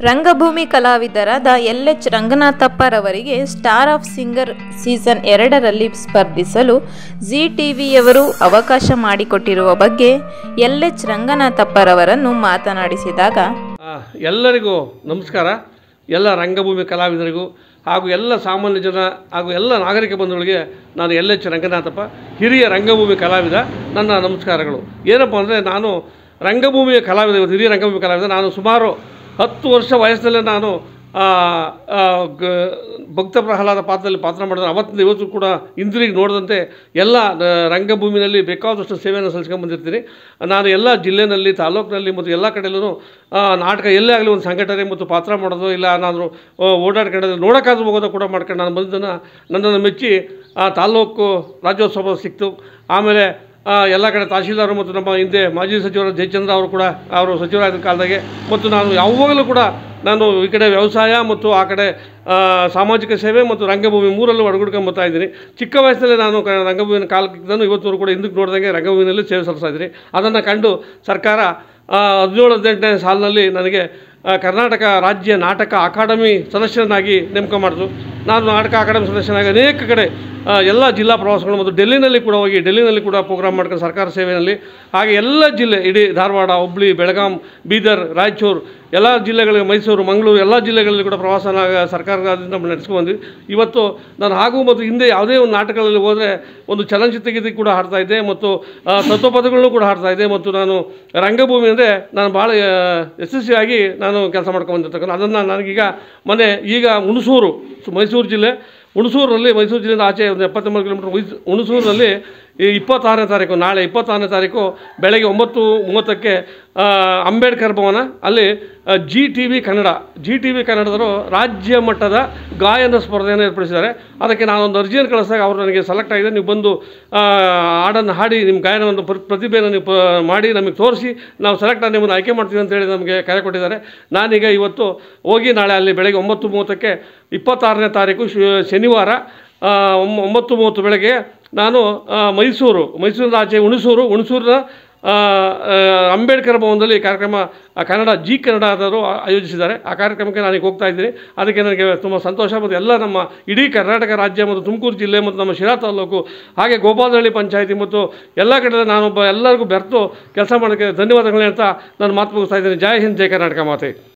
ರಂಗಭೂಮಿ ಕಲಾವಿದರಾದ L H ರಂಗನಾಥಪ್ಪರವರಿಗೆ ಸ್ಟಾರ್ ಆಫ್ ಸಿಂಗರ್ ಸೀಸನ್ ಎರಡರಲ್ಲಿ ಸ್ಪರ್ಧಿಸಲು ಜಿ ಟಿವಿಯವರು ಅವಕಾಶ ಮಾಡಿಕೊಟ್ಟಿರುವ ಬಗ್ಗೆ ಎಲ್ ಎಚ್ ರಂಗನಾಥಪ್ಪರವರನ್ನು ಮಾತನಾಡಿಸಿದಾಗ ಆ, ಎಲ್ಲರಿಗೂ ನಮಸ್ಕಾರ ಎಲ್ಲ ರಂಗಭೂಮಿ ಕಲಾವಿದರಿಗೂ ಹಾಗೂ ಎಲ್ಲ ಸಾಮಾನ್ಯ ಜನ ಹಾಗೂ ಎಲ್ಲ ನಾಗರಿಕ ಬಂಧುಗಳಿಗೆ ನಾನು ಎಲ್ ಎಚ್ ರಂಗನಾಥಪ್ಪ ಹಿರಿಯ ರಂಗಭೂಮಿ ಕಲಾವಿದ ನನ್ನ ನಮಸ್ಕಾರಗಳು ಏನಪ್ಪ ಅಂದರೆ ನಾನು ರಂಗಭೂಮಿಯ ಕಲಾವಿದ ಇವತ್ತು ಹಿರಿಯ ರಂಗಭೂಮಿ ಕಲಾವಿದ ನಾನು ಸುಮಾರು ಹತ್ತು ವರ್ಷ ವಯಸ್ಸಿನಲ್ಲೇ ನಾನು ಆ, ಆ, ಗ- ಭಕ್ತ ಪ್ರಹ್ಲಾದ ಪಾತ್ರದಲ್ಲಿ ಪಾತ್ರ ಮಾಡಿದ್ರೆ ಅವತ್ತಿಂದ ಇವತ್ತು ಕೂಡ ಇಂದ್ರಿಗೆ ನೋಡಿದಂತೆ ಎಲ್ಲ ಆ, ರಂಗಭೂಮಿನಲ್ಲಿ ಬೇಕಾದಷ್ಟು ಸೇವೆಯನ್ನು ಸಲ್ಲಿಸ್ಕೊಂಡು ಬಂದಿರ್ತೀನಿ ನಾನು ಎಲ್ಲ ಜಿಲ್ಲೆನಲ್ಲಿ ತಾಲೂಕಿನಲ್ಲಿ ಮತ್ತು ಎಲ್ಲ ಕಡೆಯಲ್ಲೂ ಆ, ನಾಟಕ ಎಲ್ಲೇ ಆಗಲಿ ಒಂದು ಸಂಘಟನೆ ಮತ್ತು ಪಾತ್ರ ಮಾಡೋದು ಇಲ್ಲ ನಾನು ಓಡಾಡ್ಕೊಂಡು ನೋಡೋಕ್ಕಾದ್ರೂ ಹೋಗೋದು ಕೂಡ ಮಾಡ್ಕೊಂಡು ನಾನು ಬಂದನ್ನು ನನ್ನನ್ನು ಮೆಚ್ಚಿ ಆ ತಾಲೂಕು ರಾಜ್ಯೋತ್ಸವ ಸಿಕ್ತು ಆಮೇಲೆ ಆ, ಎಲ್ಲ ಕಡೆ ತಹಶೀಲ್ದಾರ್ ಮತ್ತು ನಮ್ಮ ಹಿಂದೆ ಮಾಜಿ ಸಚಿವರು ಜಯಚಂದ್ರ ಅವರು ಕೂಡ ಅವರು ಸಚಿವರಾದ ಕಾಲದಾಗೆ ಮತ್ತು ನಾನು ಯಾವಾಗಲೂ ಕೂಡ ನಾನು ಈ ಕಡೆ ವ್ಯವಸಾಯ ಮತ್ತು ಆ ಕಡೆ ಆ, ಸಾಮಾಜಿಕ ಸೇವೆ ಮತ್ತು ರಂಗಭೂಮಿ ಮೂರಲ್ಲೂ ಒಳಗಡ್ಕೊಂಡು ಬರ್ತಾ ಇದ್ದೀನಿ ಚಿಕ್ಕ ವಯಸ್ಸಲ್ಲೇ ನಾನು ಕ ರಂಗಭೂಮಿನ ಕಾಲಕ್ಕಿಂತ ಇವತ್ತುವರೆಗೂ ಕೂಡ ಹಿಂದಕ್ಕೆ ನೋಡಿದಂಗೆ ರಂಗಭೂಮಿನಲ್ಲಿ ಸೇವೆ ಸಲ್ಲಿಸ್ತಾ ಇದ್ದೀನಿ ಅದನ್ನು ಕಂಡು ಸರ್ಕಾರ ಆ, ಹದಿನೇಳು ಹದಿನೆಂಟನೇ ಸಾಲಿನಲ್ಲಿ ನನಗೆ ಆ, ಕರ್ನಾಟಕ ರಾಜ್ಯ ನಾಟಕ ಅಕಾಡೆಮಿ ಸದಸ್ಯನಾಗಿ ನೇಮಕ ಮಾಡಿದ್ರು ನಾನು ನಾಟಕ ಅಕಾಡೆಮಿ ಸದಸ್ಯನಾಗಿ ಅನೇಕ ಕಡೆ ಆ, ಎಲ್ಲ ಜಿಲ್ಲಾ ಪ್ರವಾಸಗಳು ಮತ್ತು ಡೆಲ್ಲಿನಲ್ಲಿ ಕೂಡ ಹೋಗಿ ಡೆಲ್ಲಿನಲ್ಲಿ ಕೂಡ ಪ್ರೋಗ್ರಾಮ್ ಮಾಡ್ಕೊಂಡು ಸರ್ಕಾರ ಸೇವೆಯಲ್ಲಿ ಹಾಗೆ ಎಲ್ಲ ಜಿಲ್ಲೆ ಇಡೀ ಧಾರವಾಡ ಹುಬ್ಳಿ ಬೆಳಗಾಂ ಬೀದರ್ ರಾಯಚೂರು ಎಲ್ಲ ಜಿಲ್ಲೆಗಳಿಗೆ ಮೈಸೂರು ಮಂಗಳೂರು ಎಲ್ಲ ಜಿಲ್ಲೆಗಳಲ್ಲಿ ಕೂಡ ಪ್ರವಾಸನ ಸರ್ಕಾರದಿಂದ ನಡೆಸ್ಕೊಂಡು ಬಂದ್ವಿ ಇವತ್ತು ನಾನು ಹಾಗೂ ಮತ್ತು ಹಿಂದೆ ಯಾವುದೇ ಒಂದು ನಾಟಕಗಳಲ್ಲಿ ಹೋದರೆ ಒಂದು ಚಲನಚಿತ್ರ ಗೀತೆ ಕೂಡ ಹಾಡ್ತಾ ಇದ್ದೆ ಮತ್ತು ಆ, ತತ್ವಪದಗಳನ್ನು ಕೂಡ ಹಾಡ್ತಾ ಇದ್ದೆ ಮತ್ತು ನಾನು ರಂಗಭೂಮಿ ಅಂದರೆ ನಾನು ಭಾಳ ಆ, ಯಶಸ್ವಿಯಾಗಿ ನಾನು ಕೆಲಸ ಮಾಡ್ಕೊಂಡು ಬಂದಿರ್ತಕ್ಕಂಥ ಅದನ್ನು ನನಗೀಗ ಮನೆ ಈಗ ಹುಣಸೂರು ಸು- ಮೈಸೂರು ಜಿಲ್ಲೆ ಹುಣಸೂರಿನಲ್ಲಿ ಮೈಸೂರು ಜಿಲ್ಲೆಯಿಂದ ಆಚೆ ಒಂದು ಎಪ್ಪತ್ತೊಂಬತ್ತು ಕಿಲೋಮೀಟರ್ ಮೈಸೂ ಹುಣಸೂರಿನಲ್ಲಿ ಈ ಇಪ್ಪತ್ತಾರನೇ ತಾರೀಕು ನಾಳೆ ಇಪ್ಪತ್ತಾರನೇ ತಾರೀಕು ಬೆಳಗ್ಗೆ ಒಂಬತ್ತು ಮೂವತ್ತಕ್ಕೆ ಆ, ಅಂಬೇಡ್ಕರ್ ಭವನ ಅಲ್ಲಿ Zee T V Kannada Zee T V ಕನ್ನಡದವರು ರಾಜ್ಯ ಮಟ್ಟದ ಗಾಯನ ಸ್ಪರ್ಧೆಯನ್ನು ಏರ್ಪಡಿಸಿದ್ದಾರೆ ಅದಕ್ಕೆ ನಾನೊಂದು ಅರ್ಜಿಯನ್ನು ಕಳಿಸಿದಾಗ ಅವರು ನನಗೆ ಸೆಲೆಕ್ಟ್ ಆಗಿದೆ ನೀವು ಬಂದು ಆ, ಹಾಡನ್ನು ಹಾಡಿ ನಿಮ್ಮ ಗಾಯನವನ್ನು ಪ್ರ- ಪ್ರತಿಭೆಯನ್ನು ನೀವು ಪ ಮಾಡಿ ನಮಗೆ ತೋರಿಸಿ ನಾವು ಸೆಲೆಕ್ಟ್ ಆಗಿ ನಿಮ್ಮನ್ನು ಆಯ್ಕೆ ಮಾಡ್ತೀವಿ ಅಂತ ಹೇಳಿ ನಮಗೆ ಕರೆ ಕೊಟ್ಟಿದ್ದಾರೆ ನಾನೀಗ ಇವತ್ತು ಹೋಗಿ ನಾಳೆ ಅಲ್ಲಿ ಬೆಳಗ್ಗೆ ಒಂಬತ್ತು ಮೂವತ್ತಕ್ಕೆ ಇಪ್ಪತ್ತಾರನೇ ತಾರೀಕು ಶು- ಶನಿವಾರ ಆ, ಒಂಬ- ಒಂಬತ್ತು ಮೂವತ್ತು ಬೆಳಗ್ಗೆ ನಾನು ಆ, ಮೈಸೂರು ಮೈಸೂರಿನ ಆಚೆ ಹುಣಸೂರು ಹುಣಸೂರಿನ ಆ, ಆ, ಅಂಬೇಡ್ಕರ್ ಭವನದಲ್ಲಿ ಕಾರ್ಯಕ್ರಮ ಆ, ಕನ್ನಡ ಜಿ ಕನ್ನಡದವರು ಆ- ಆಯೋಜಿಸಿದ್ದಾರೆ ಆ ಕಾರ್ಯಕ್ರಮಕ್ಕೆ ನಾನೀಗ ಹೋಗ್ತಾ ಇದ್ದೀನಿ ಅದಕ್ಕೆ ನನಗೆ ತುಂಬ ಸಂತೋಷ ಮತ್ತು ಎಲ್ಲ ನಮ್ಮ ಇಡೀ ಕರ್ನಾಟಕ ರಾಜ್ಯ ಮತ್ತು ತುಮಕೂರು ಜಿಲ್ಲೆ ಮತ್ತು ನಮ್ಮ ಶಿರಾ ತಾಲೂಕು ಹಾಗೆ ಗೋಪಾಲಹಳ್ಳಿ ಪಂಚಾಯತಿ ಮತ್ತು ಎಲ್ಲ ಕಡೆ ನಾನೊಬ್ಬ ಎಲ್ಲರಿಗೂ ಬೆರೆತು ಕೆಲಸ ಮಾಡೋಕ್ಕೆ ಧನ್ಯವಾದಗಳು ಹೇಳ್ತಾ ನಾನು ಮಾತು ಮುಗಿಸ್ತಾ ಇದ್ದೀನಿ ಜೈ ಹಿಂದ್ ಜೈ ಕರ್ನಾಟಕ ಮಾತೆ